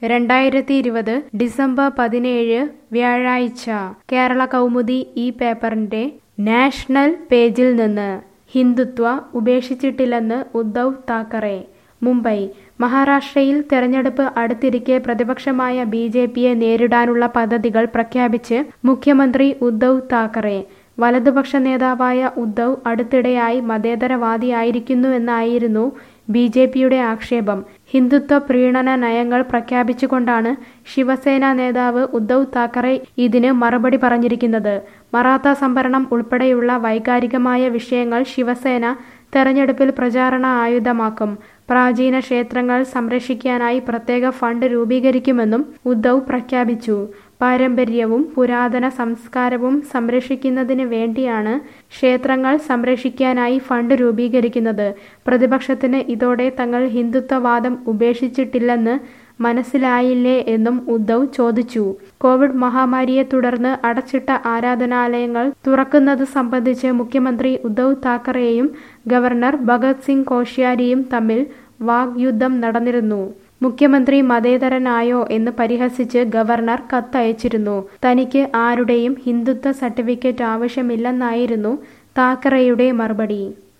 രണ്ടായിരത്തി ഇരുപത് ഡിസംബർ പതിനേഴ് വ്യാഴാഴ്ച കേരള കൗമുദി ഈ പേപ്പറിന്റെ നാഷണൽ പേജിൽ നിന്ന് ഹിന്ദുത്വ ഉപേക്ഷിച്ചിട്ടില്ലെന്ന് ഉദ്ധവ് താക്കറെ മുംബൈ മഹാരാഷ്ട്രയിൽ തെരഞ്ഞെടുപ്പ് അടുത്തിരിക്കെ പ്രതിപക്ഷമായ ബി ജെ പിയെ നേരിടാനുള്ള പദ്ധതികൾ പ്രഖ്യാപിച്ച് മുഖ്യമന്ത്രി ഉദ്ധവ് താക്കറെ വലതുപക്ഷ നേതാവായ ഉദ്ധവ് അടുത്തിടെയായി മതേതരവാദിയായിരിക്കുന്നുവെന്നായിരുന്നു ബി ജെ പിയുടെ ആക്ഷേപം ഹിന്ദുത്വ പ്രീണന നയങ്ങൾ പ്രഖ്യാപിച്ചുകൊണ്ടാണ് ശിവസേന നേതാവ് ഉദ്ധവ് താക്കറെ ഇതിന് മറുപടി പറഞ്ഞിരിക്കുന്നത് മറാത്ത സംവരണം ഉൾപ്പെടെയുള്ള വൈകാരികമായ വിഷയങ്ങൾ ശിവസേന തെരഞ്ഞെടുപ്പിൽ പ്രചാരണ ആയുധമാക്കും പ്രാചീന ക്ഷേത്രങ്ങൾ സംരക്ഷിക്കാനായി പ്രത്യേക ഫണ്ട് രൂപീകരിക്കുമെന്നും ഉദ്ധവ് പ്രഖ്യാപിച്ചു പാരമ്പര്യവും പുരാതന സംസ്കാരവും സംരക്ഷിക്കുന്നതിന് വേണ്ടിയാണ് ക്ഷേത്രങ്ങൾ സംരക്ഷിക്കാനായി ഫണ്ട് രൂപീകരിക്കുന്നത് പ്രതിപക്ഷത്തിന് ഇതോടെ തങ്ങൾ ഹിന്ദുത്വവാദം ഉപേക്ഷിച്ചിട്ടില്ലെന്ന് മനസ്സിലായില്ലേ എന്നും ഉദ്ധവ് ചോദിച്ചു കോവിഡ് മഹാമാരിയെ തുടർന്ന് അടച്ചിട്ട ആരാധനാലയങ്ങൾ തുറക്കുന്നത് സംബന്ധിച്ച് മുഖ്യമന്ത്രി ഉദ്ധവ് താക്കറെയും ഗവർണർ ഭഗത് സിംഗ് കോശ്യാരിയും തമ്മിൽ വാഗ്യുദ്ധം നടന്നിരുന്നു മുഖ്യമന്ത്രി മതേതരനായോ എന്ന് പരിഹസിച്ച് ഗവർണർ കത്തയച്ചിരുന്നു തനിക്ക് ആരുടെയും ഹിന്ദുത്വ സർട്ടിഫിക്കറ്റ് ആവശ്യമില്ലെന്നായിരുന്നു താക്കറെയുടെ മറുപടി